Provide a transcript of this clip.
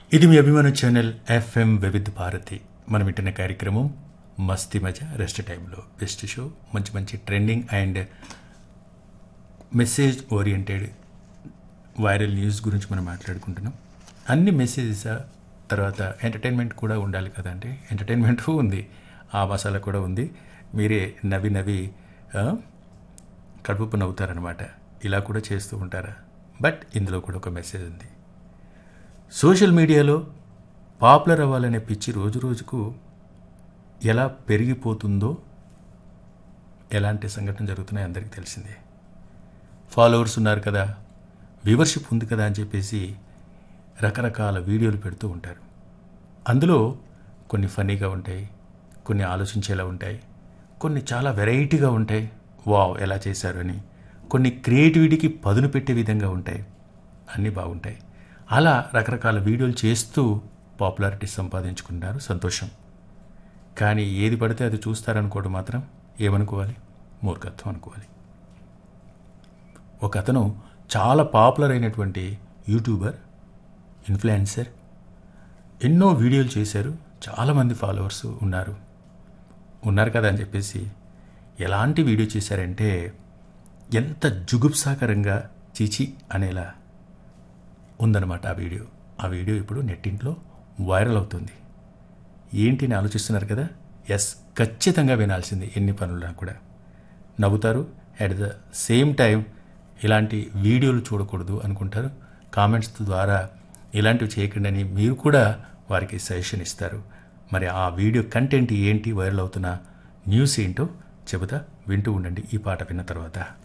ఇది మీ అభిమాన channel FM వివిధ భారతి మనం వింటున్న కార్యక్రమం మస్తి మజా రెస్ట్ టైంలో బెస్ట్ షో మంచి మంచి trending and message oriented viral news గురించి మనం మాట్లాడుకుంటున్నాం అన్ని మెసేజెస్ తర్వాత ఎంటర్టైన్మెంట్ కూడా ఉండాలి కదండి ఎంటర్టైన్మెంట్ ఉంది ఆ మసాలా కూడా ఉంది మీరే నవ్వి నవ్వి ఆ, కడుపు నవ్వుతారనమాట ఇలా కూడా చేస్తూ ఉంటారా బట్ ఇందులో కూడా ఒక మెసేజ్ ఉంది సోషల్ మీడియాలో పాపులర్ అవ్వాలనే పిచ్చి రోజు రోజుకు ఎలా పెరిగిపోతుందో ఎలాంటి సంఘటన జరుగుతున్నాయో అందరికీ తెలిసిందే ఫాలోవర్స్ ఉన్నారు కదా వ్యూవర్షిప్ ఉంది కదా అని చెప్పేసి రకరకాల వీడియోలు పెడుతూ ఉంటారు అందులో కొన్ని ఫన్నీగా ఉంటాయి కొన్ని ఆలోచించేలా ఉంటాయి కొన్ని చాలా వెరైటీగా ఉంటాయి వావ్ ఎలా చేశారు అని కొన్ని క్రియేటివిటీకి పదును పెట్టే విధంగా ఉంటాయి అన్నీ బాగుంటాయి అలా రకరకాల వీడియోలు చేస్తూ పాపులారిటీ సంపాదించుకుంటారు సంతోషం కానీ ఏది పడితే అది చూస్తారనుకోవడం మాత్రం ఏమనుకోవాలి మూర్ఖత్వం అనుకోవాలి ఒక అతను చాలా పాపులర్ అయినటువంటి యూట్యూబర్ ఇన్ఫ్లుయెన్సర్ ఎన్నో వీడియోలు చేశారు చాలామంది ఫాలోవర్స్ ఉన్నారు ఉన్నారు కదా అని చెప్పేసి ఎలాంటి వీడియో చేశారంటే ఎంత జుగుప్సాకరంగా చీచి అనేలా ఉందన్నమాట ఆ వీడియో ఆ వీడియో ఇప్పుడు నెట్టింట్లో వైరల్ అవుతుంది ఏంటి అని ఆలోచిస్తున్నారు కదా ఎస్ ఖచ్చితంగా వినాల్సింది ఎన్ని పనులున్నా కూడా నవ్వుతారు అట్ ద సేమ్ టైం ఇలాంటి వీడియోలు చూడకూడదు అనుకుంటారు కామెంట్స్ ద్వారా ఇలాంటివి చేయకండి అని మీరు కూడా వారికి సజెషన్ ఇస్తారు మరి ఆ వీడియో కంటెంట్ ఏంటి వైరల్ అవుతున్న న్యూస్ ఏంటో చెబుతా వింటూ ఉండండి ఈ పాట విన్న తర్వాత